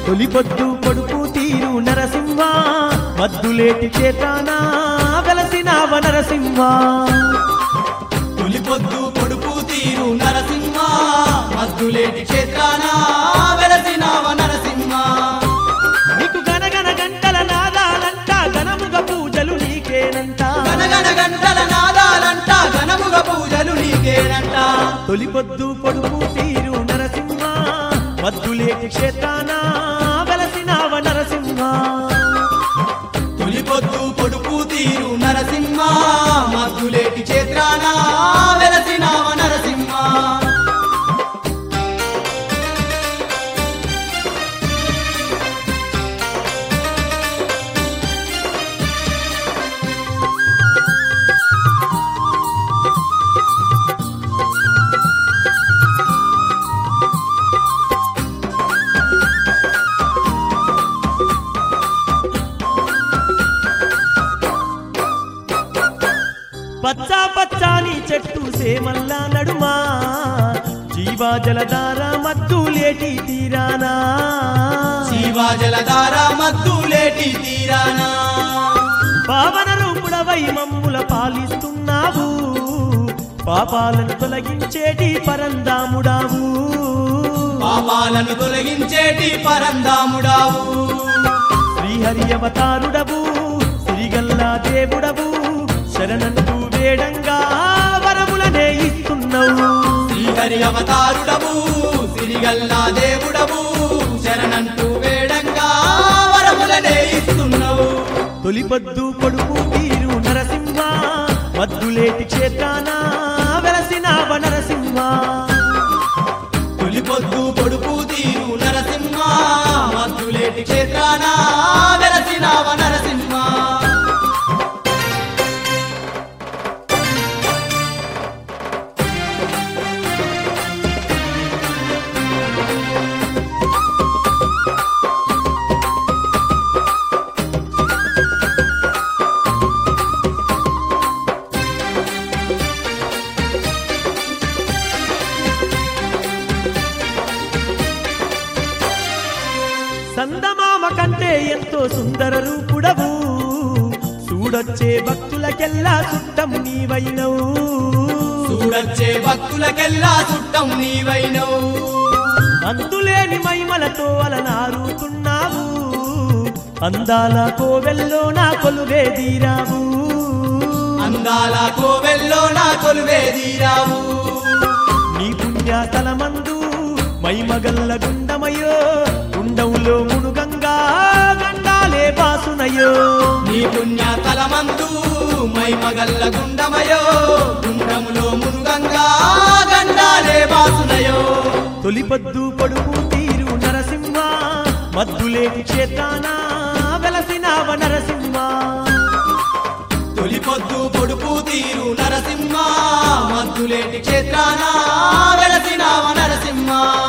తొలిపొద్దు పొడుపు తీరు నరసింహ మద్దులేటి చేతాన వెలసినావ నరసింహ తొలిపొద్దు పొడుపు తీరు నరసింహ మద్దులేటి క్షేత్రాన వెలసినావ నరసింహ నీకు గనగన గంటల నాదాలంట ఘనముగ పూజలు నీకేనంట గనగన గంటల నాదాలంట ఘనముగ పూజలు నీకేనంట తొలిపొద్దు పొడుపు తీరు నరసింహ మద్దులేటి క్షేత్రాన వెలసినావ నరసింహ తొలిపొద్దు పొడుపు తీరు నరసింహ మద్దులేటి క్షేత్రాన వెలసినావ నరసింహ పచ్చా పచ్చాని చెట్టు సేమల్ల నడుమా జీవా జలధార మద్దులేటి తీరానా శివా జలధార మద్దులేటి తీరానా పావన రూపుడవై మమ్ముల పాలిస్తున్నావు పాపాలను తొలగించేటి పరందాముడావు పాపాలను తొలగించేటి పరందాముడావు శ్రీహరి అవతారుడవు సిరిగల్లా దేవుడవు శరణంటూ వేడంగా వరములనే ఇస్తున్నావు శ్రీహరి అవతారుడవు సిరిగల్లా దేవుడవు శరణంటూ వేడంగా వరములనే ఇస్తున్నావు తొలిపొద్దు పొడుపు తీరు నరసింహ మద్దులేటి క్షేత్రాన వెలసినావ నరసింహ తొలిపొద్దు పొడుపు తీరు నరసింహ మద్దులేటి క్షేత్రాన వెలసినావ నరసింహ సందమామ కంటే ఎంతో సుందర రూపుడవు చూడొచ్చే భక్తులకెల్లా సుట్టం నీవైనవు చూడచ్చే భక్తులకెల్లా చుట్టం నీవైనవు అందులేని మైమలతో అలనారుతున్నావు అందాల కోవెల్లో నా కొలువే దీరావు అందాల కోవెల్లో నా కొలువేదీరావు నీ పుణ్యాతలమందు మైమగల్ల గుండమయో గుండంలో మునుగంగా గండాలే బాసునయో నీ పుణ్య తలమందు మైమగల్ల గుండమయో గుండములో మునుగంగా గండాలే బాసునయో తొలిపొద్దు పొడుపు తీరు నరసింహ మద్దులేటి క్షేత్రాన వెలసినావ నరసింహ తొలిపొద్దు పొడుపు తీరు నరసింహ మద్దులేటి క్షేత్రాన వెలసినావ నరసింహ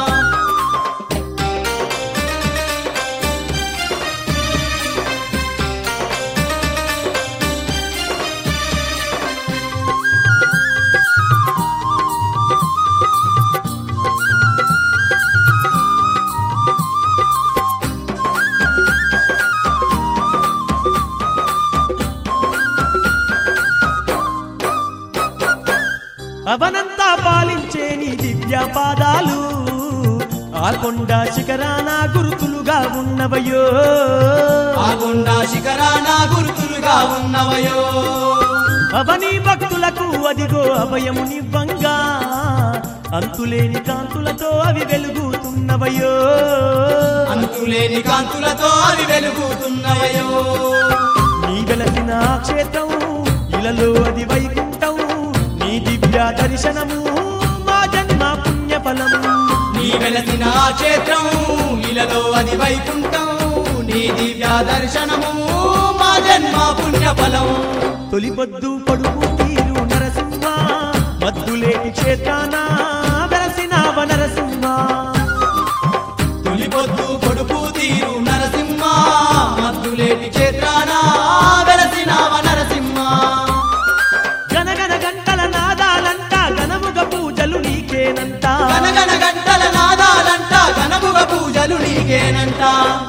అవనంతా పాలించే నీ దివ్య పాదాలు ఆ కొండ శిఖరాన గురుతులుగా ఉన్నవయో ఆ కొండ శిఖరాన గుర్తులుగా ఉన్నవయో అవని భక్తులకు అదిగో అభయమునివ్వంగా అంతులేని కాంతులతో అవి వెలుగుతున్నవయో అంతులేని కాంతులతో అవి వెలుగుతున్నవయో నీ వెలసిన ఆ క్షేత్రం ఇలలో అది వైకుంఠం నీ దివ్య దర్శనము మా జన్మ పుణ్యఫలము నీ వెలసిన ఆ క్షేత్రం ఇలలో అది వైకుంఠం నీ దివ్య దర్శనము మా జన్మ పుణ్యఫలం తొలిపొద్దు పొడుపు తీరు నరసింహ మద్దులేటి క్షేత్రాన వెలసినావ నరసింహ తొలిపొద్దు పొడుపు తీరు నరసింహ మద్దులేటి క్షేత్రాన వెలసినావ నరసింహ గనగన గంటల నాదాలంట ఘనముగ పూజలు నీకేనంట గనగన గంటల నాదాలంట ఘనముగ పూజలు నీకేనంట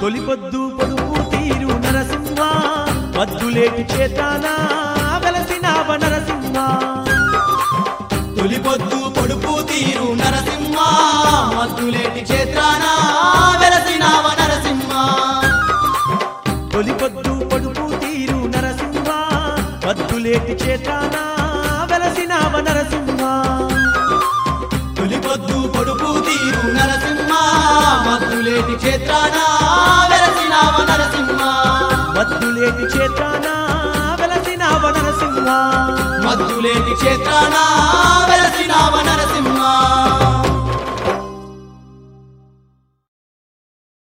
తొలిపొద్దు పొడుపు తీరు నరసింహ మద్దులేటి చేతానా వెలసినావ నరసింహ తొలిపొద్దు పొడుపు తీరు నరసింహ మద్దులేటి క్షేత్రాన వెలసినావ నరసింహ తొలిపొద్దు పొడుపు తీరు నరసింహ మద్దులేటి చేతానా వెలసినావ నరసింహ తొలిపొద్దు పొడుపు తీరు నరసింహ మద్దులేటి క్షేత్రాన వెలసినావ నరసింహ మద్దులేటి చేతానా వెలసినావ నరసింహ మద్దులేటి క్షేత్రాన